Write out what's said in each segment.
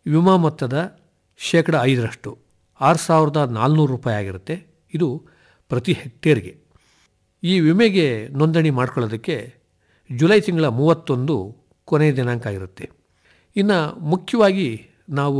ವಿಮಾ ಮೊತ್ತದ ಶೇಕಡ ಐದರಷ್ಟು ಆರು ಸಾವಿರದ ನಾಲ್ನೂರು ರೂಪಾಯಿ ಆಗಿರುತ್ತೆ ಇದು ಪ್ರತಿ ಹೆಕ್ಟೇರ್ಗೆ ಈ ವಿಮೆಗೆ ನೋಂದಣಿ ಮಾಡ್ಕೊಳ್ಳೋದಕ್ಕೆ ಜುಲೈ ತಿಂಗಳ ಮೂವತ್ತೊಂದು ಕೊನೆಯ ದಿನಾಂಕ ಆಗಿರುತ್ತೆ ಇನ್ನು ಮುಖ್ಯವಾಗಿ ನಾವು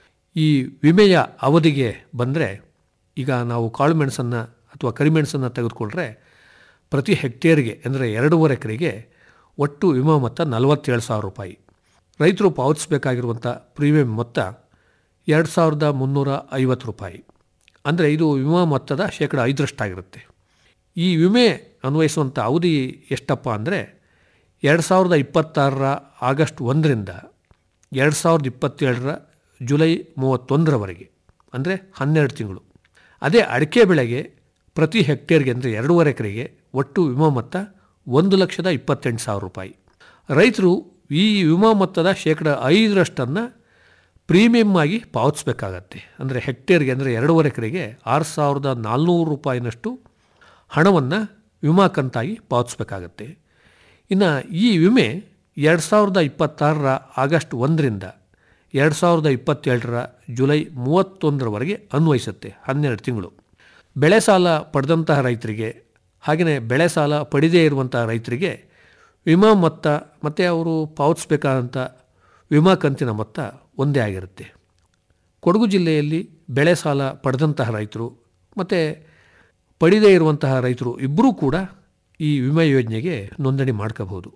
ಈ ವಿಮೆಯ ಅವಧಿಗೆ ಬಂದರೆ ಈಗ ನಾವು ಕಾಳುಮೆಣಸನ್ನು ಅಥವಾ ಕರಿಮೆಣಸನ್ನು ತೆಗೆದುಕೊಂಡ್ರೆ ಪ್ರತಿ ಹೆಕ್ಟೇರ್ಗೆ ಅಂದರೆ ಎರಡೂವರೆ ಎಕರೆಗೆ ಒಟ್ಟು ವಿಮಾ ಮೊತ್ತ ನಲವತ್ತೇಳು ಸಾವಿರ ರೂಪಾಯಿ ರೈತರು ಪಾವತಿಸಬೇಕಾಗಿರುವಂಥ ಪ್ರೀಮಿಯಂ ಮೊತ್ತ ಎರಡು ಸಾವಿರದ ಮುನ್ನೂರ ಐವತ್ತು ರೂಪಾಯಿ ಅಂದರೆ ಇದು ವಿಮಾ ಮೊತ್ತದ ಶೇಕಡ ಐದರಷ್ಟಾಗಿರುತ್ತೆ ಈ ವಿಮೆ ಅನ್ವಯಿಸುವಂಥ ಅವಧಿ ಎಷ್ಟಪ್ಪ ಅಂದರೆ ಎರಡು ಸಾವಿರದ ಇಪ್ಪತ್ತಾರರ ಆಗಸ್ಟ್ ಒಂದರಿಂದ ಎರಡು ಸಾವಿರದ ಇಪ್ಪತ್ತೇಳರ ಜುಲೈ ಮೂವತ್ತೊಂದರವರೆಗೆ ಅಂದರೆ ಹನ್ನೆರಡು ತಿಂಗಳು ಅದೇ ಅಡಿಕೆ ಬೆಳೆಗೆ ಪ್ರತಿ ಹೆಕ್ಟೇರ್ಗೆ ಅಂದರೆ ಎರಡೂವರೆ ಎಕರೆಗೆ ಒಟ್ಟು ವಿಮಾ ಮೊತ್ತ ಒಂದು ಲಕ್ಷದ ಇಪ್ಪತ್ತೆಂಟು ಸಾವಿರ ರೂಪಾಯಿ ರೈತರು ಈ ವಿಮಾ ಮೊತ್ತದ ಶೇಕಡ ಐದರಷ್ಟನ್ನು ಪ್ರೀಮಿಯಮ್ ಆಗಿ ಪಾವತಿಸಬೇಕಾಗತ್ತೆ ಅಂದರೆ ಹೆಕ್ಟೇರ್ಗೆ ಅಂದರೆ ಎರಡೂವರೆ ಎಕರೆಗೆ ಆರು ಸಾವಿರದ ನಾಲ್ನೂರು ರೂಪಾಯಿನಷ್ಟು ಹಣವನ್ನು ವಿಮಾ ಕಂತಾಗಿ ಪಾವತಿಸಬೇಕಾಗತ್ತೆ ಇನ್ನು ಈ ವಿಮೆ ಎರಡು ಸಾವಿರದ ಇಪ್ಪತ್ತಾರರ ಆಗಸ್ಟ್ ಒಂದರಿಂದ ಎರಡು ಸಾವಿರದ ಇಪ್ಪತ್ತೇಳರ ಜುಲೈ ಮೂವತ್ತೊಂದರವರೆಗೆ ಅನ್ವಯಿಸುತ್ತೆ ಹನ್ನೆರಡು ತಿಂಗಳು ಬೆಳೆ ಸಾಲ ಪಡೆದಂತಹ ರೈತರಿಗೆ ಹಾಗೆಯೇ ಬೆಳೆ ಸಾಲ ಪಡೆದೇ ಇರುವಂತಹ ರೈತರಿಗೆ ವಿಮಾ ಮೊತ್ತ ಮತ್ತು ಅವರು ಪಾವತಿಸಬೇಕಾದಂಥ ವಿಮಾ ಕಂತಿನ ಮೊತ್ತ ಒಂದೇ ಆಗಿರುತ್ತೆ ಕೊಡಗು ಜಿಲ್ಲೆಯಲ್ಲಿ ಬೆಳೆ ಸಾಲ ಪಡೆದಂತಹ ರೈತರು ಮತ್ತು ಪಡೆದೇ ಇರುವಂತಹ ರೈತರು ಇಬ್ಬರೂ ಕೂಡ ಈ ವಿಮೆ ಯೋಜನೆಗೆ ನೋಂದಣಿ ಮಾಡ್ಕೋಬಹುದು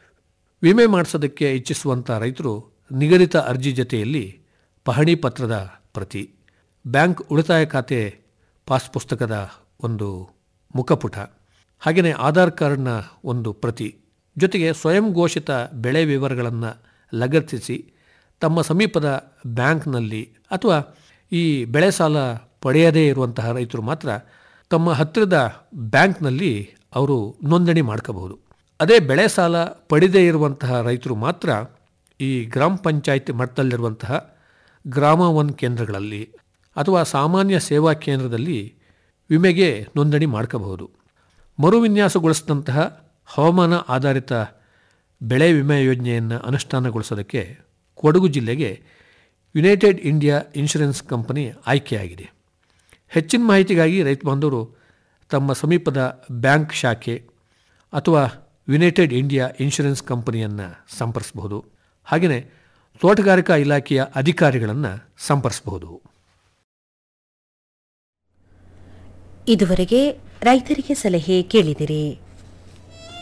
ವಿಮೆ ಮಾಡಿಸೋದಕ್ಕೆ ಇಚ್ಛಿಸುವಂಥ ರೈತರು ನಿಗದಿತ ಅರ್ಜಿ ಜೊತೆಯಲ್ಲಿ ಪಹಣಿ ಪತ್ರದ ಪ್ರತಿ ಬ್ಯಾಂಕ್ ಉಳಿತಾಯ ಖಾತೆ ಪಾಸ್ ಪುಸ್ತಕದ ಒಂದು ಮುಖಪುಟ ಹಾಗೆಯೇ ಆಧಾರ್ ಕಾರ್ಡ್ನ ಒಂದು ಪ್ರತಿ ಜೊತೆಗೆ ಸ್ವಯಂ ಘೋಷಿತ ಬೆಳೆ ವಿವರಗಳನ್ನು ಲಗತ್ತಿಸಿ ತಮ್ಮ ಸಮೀಪದ ಬ್ಯಾಂಕ್ನಲ್ಲಿ ಅಥವಾ ಈ ಬೆಳೆ ಸಾಲ ಪಡೆಯದೇ ಇರುವಂತಹ ರೈತರು ಮಾತ್ರ ತಮ್ಮ ಹತ್ತಿರದ ಬ್ಯಾಂಕ್ನಲ್ಲಿ ಅವರು ನೋಂದಣಿ ಮಾಡ್ಕೋಬಹುದು ಅದೇ ಬೆಳೆ ಸಾಲ ಪಡೆದೇ ಇರುವಂತಹ ರೈತರು ಮಾತ್ರ ಈ ಗ್ರಾಮ ಪಂಚಾಯತ್ ಮಟ್ಟದಲ್ಲಿರುವಂತಹ ಗ್ರಾಮ ಒನ್ ಕೇಂದ್ರಗಳಲ್ಲಿ ಅಥವಾ ಸಾಮಾನ್ಯ ಸೇವಾ ಕೇಂದ್ರದಲ್ಲಿ ವಿಮೆಗೆ ನೋಂದಣಿ ಮಾಡ್ಕೋಬಹುದು ಮರುವಿನ್ಯಾಸಗೊಳಿಸಿದಂತಹ ಹವಾಮಾನ ಆಧಾರಿತ ಬೆಳೆ ವಿಮೆ ಯೋಜನೆಯನ್ನು ಅನುಷ್ಠಾನಗೊಳಿಸೋದಕ್ಕೆ ಕೊಡಗು ಜಿಲ್ಲೆಗೆ ಯುನೈಟೆಡ್ ಇಂಡಿಯಾ ಇನ್ಶೂರೆನ್ಸ್ ಕಂಪನಿ ಆಯ್ಕೆಯಾಗಿದೆ ಹೆಚ್ಚಿನ ಮಾಹಿತಿಗಾಗಿ ರೈತ ಬಾಂಧವರು ತಮ್ಮ ಸಮೀಪದ ಬ್ಯಾಂಕ್ ಶಾಖೆ ಅಥವಾ ಯುನೈಟೆಡ್ ಇಂಡಿಯಾ ಇನ್ಶೂರೆನ್ಸ್ ಕಂಪನಿಯನ್ನು ಸಂಪರ್ಕಿಸಬಹುದು ಹಾಗೆಯೇ ತೋಟಗಾರಿಕಾ ಇಲಾಖೆಯ ಅಧಿಕಾರಿಗಳನ್ನು ಸಂಪರ್ಕಿಸಬಹುದು ಇದುವರೆಗೆ ರೈತರಿಗೆ ಸಲಹೆ ಕೇಳಿದಿರಿ